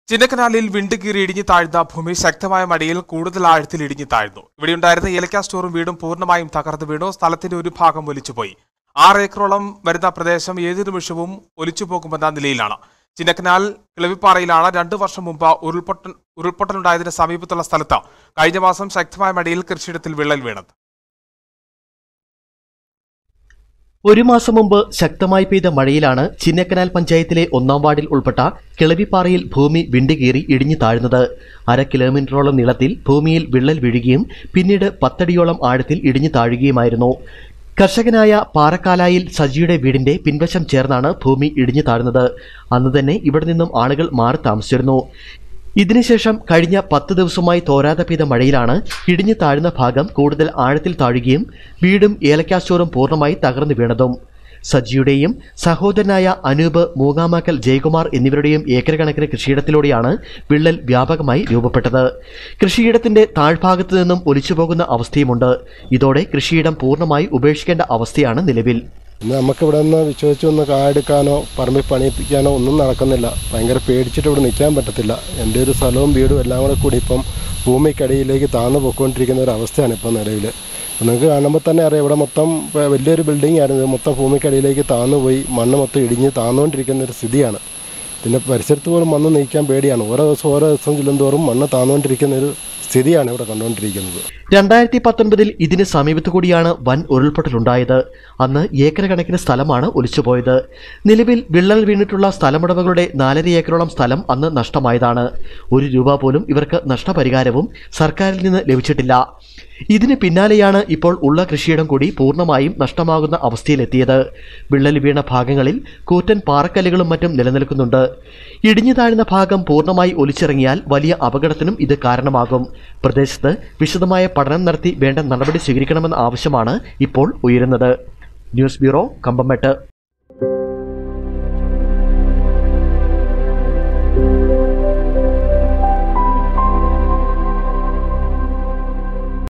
ചിന്നക്കനാലിൽ വിണ്ടുകീറി ഇടിഞ്ഞു താഴ്ന്ന ഭൂമി ശക്തമായ മഴയിൽ കൂടുതൽ ആഴത്തിൽ ഇടിഞ്ഞു താഴ്ന്നു ഇവിടെയുണ്ടായിരുന്ന ഏലക്ക സ്റ്റോറും വീടും പൂർണ്ണമായും തകർന്നു വീണു സ്ഥലത്തിന്റെ ഒരു ഭാഗം ഒലിച്ചുപോയി ആറ് ഏക്കറോളം വരുന്ന പ്രദേശം ഏതു നിമിഷവും ഒലിച്ചുപോകുമെന്ന നിലയിലാണ് ചിന്നക്കനാൽ കിളവിപ്പാറയിലാണ് രണ്ടു വർഷം മുമ്പ് ഉരുൾപൊട്ടൽ ഉരുൾപൊട്ടലുണ്ടായതിന് സമീപത്തുള്ള സ്ഥലത്ത് കഴിഞ്ഞ മാസം ശക്തമായ മഴയിൽ കൃഷിയിടത്തിൽ വിള്ളൽ വീണത് ഒരു മാസം മുമ്പ് ശക്തമായി പെയ്ത മഴയിലാണ് ചിന്നക്കനാൽ പഞ്ചായത്തിലെ ഒന്നാം വാർഡിൽ ഉൾപ്പെട്ട കിളവിപ്പാറയിൽ ഭൂമി വിണ്ടുകീറി ഇടിഞ്ഞു താഴ്ന്നത് അര കിലോമീറ്ററോളം നീളത്തിൽ ഭൂമിയിൽ വിള്ളൽ വീഴുകയും പിന്നീട് പത്തടിയോളം ആഴത്തിൽ ഇടിഞ്ഞു താഴുകയുമായിരുന്നു കർഷകനായ പാറക്കാലായിൽ സജിയുടെ വീടിന്റെ പിൻവശം ചേർന്നാണ് ഭൂമി ഇടിഞ്ഞു താഴ്ന്നത് അന്ന് തന്നെ ഇവിടെ നിന്നും ആളുകൾ മാറി താമസിച്ചിരുന്നു ഇതിനുശേഷം കഴിഞ്ഞ പത്ത് ദിവസമായി തോരാതെ പെയ്ത മഴയിലാണ് ഇടിഞ്ഞു താഴ്ന്ന ഭാഗം കൂടുതൽ ആഴത്തിൽ താഴുകയും വീടും ഏലക്കാ സ്റ്റോറും പൂർണ്ണമായി തകർന്നു വീണതും സജിയുടെയും സഹോദരനായ അനൂപ് മൂങ്ങാമാക്കൽ ജയകുമാർ എന്നിവരുടെയും ഏക്കർ കണക്കിന് കൃഷിയിടത്തിലൂടെയാണ് വിള്ളൽ വ്യാപകമായി രൂപപ്പെട്ടത് കൃഷിയിടത്തിന്റെ താഴ്ഭാഗത്തു നിന്നും ഒലിച്ചുപോകുന്ന അവസ്ഥയുമുണ്ട് ഇതോടെ കൃഷിയിടം പൂർണ്ണമായി ഉപേക്ഷിക്കേണ്ട അവസ്ഥയാണ് നിലവിൽ ഇന്ന് നമുക്കിവിടെ നിന്ന് വിശ്വസിച്ച് ഒന്ന് കായെടുക്കാനോ പറമ്പിൽ പണിയിപ്പിക്കാനോ ഒന്നും നടക്കുന്നില്ല ഭയങ്കര പേടിച്ചിട്ട് ഇവിടെ നിൽക്കാൻ പറ്റത്തില്ല എൻ്റെ ഒരു സ്ഥലവും വീടും എല്ലാം കൂടെ കൂടി ഇപ്പം ഭൂമിക്കടിയിലേക്ക് താഴ്ന്നു പോയിക്കൊണ്ടിരിക്കുന്ന ഒരു അവസ്ഥയാണ് ഇപ്പം നിലവിൽ അപ്പം നിങ്ങൾക്ക് കാണുമ്പോൾ തന്നെ അറിയാം ഇവിടെ മൊത്തം ഇപ്പം വലിയൊരു ബിൽഡിംഗ് ആയിരുന്നു ഇത് മൊത്തം ഭൂമിക്കടിയിലേക്ക് താഴ്ന്നു പോയി മണ്ണ് മൊത്തം ഇടിഞ്ഞ് താഴ്ന്നുകൊണ്ടിരിക്കുന്ന ഒരു സ്ഥിതിയാണ് പിന്നെ പരിസരത്ത് പോലും മണ്ണ് നീക്കാൻ പേടിയാണ് ഓരോ ദിവസം ഓരോ ദിവസം ചെല്ലുന്തോറും മണ്ണ് താഴ്ന്നുകൊണ്ടിരിക്കുന്ന ഒരു സ്ഥിതിയാണ് ഇവിടെ കണ്ടുകൊണ്ടിരിക്കുന്നത് രണ്ടായിരത്തി പത്തൊൻപതിൽ ഇതിന് സമീപത്തു കൂടിയാണ് വൻ ഉരുൾപൊട്ടലുണ്ടായത് അന്ന് ഏക്കർ കണക്കിന് സ്ഥലമാണ് ഒലിച്ചുപോയത് നിലവിൽ വിള്ളൽ വീണിട്ടുള്ള സ്ഥലമുടമകളുടെ നാലര ഏക്കറോളം സ്ഥലം അന്ന് നഷ്ടമായതാണ് ഒരു രൂപ പോലും ഇവർക്ക് നഷ്ടപരിഹാരവും സർക്കാരിൽ നിന്ന് ലഭിച്ചിട്ടില്ല ഇതിന് പിന്നാലെയാണ് ഇപ്പോൾ ഉള്ള കൃഷിയിടം കൂടി പൂർണ്ണമായും നഷ്ടമാകുന്ന അവസ്ഥയിലെത്തിയത് വിള്ളൽ വീണ ഭാഗങ്ങളിൽ കൂറ്റൻ പാറക്കല്ലുകളും മറ്റും നിലനിൽക്കുന്നുണ്ട് ഇടിഞ്ഞു താഴ്ന്ന ഭാഗം പൂർണ്ണമായി ഒലിച്ചിറങ്ങിയാൽ വലിയ അപകടത്തിനും ഇത് കാരണമാകും പ്രദേശത്ത് വിശദമായ പഠനം നടത്തി വേണ്ട നടപടി സ്വീകരിക്കണമെന്ന ആവശ്യമാണ് ഇപ്പോൾ ഉയരുന്നത് ന്യൂസ് ബ്യൂറോ കമ്പമെട്ട്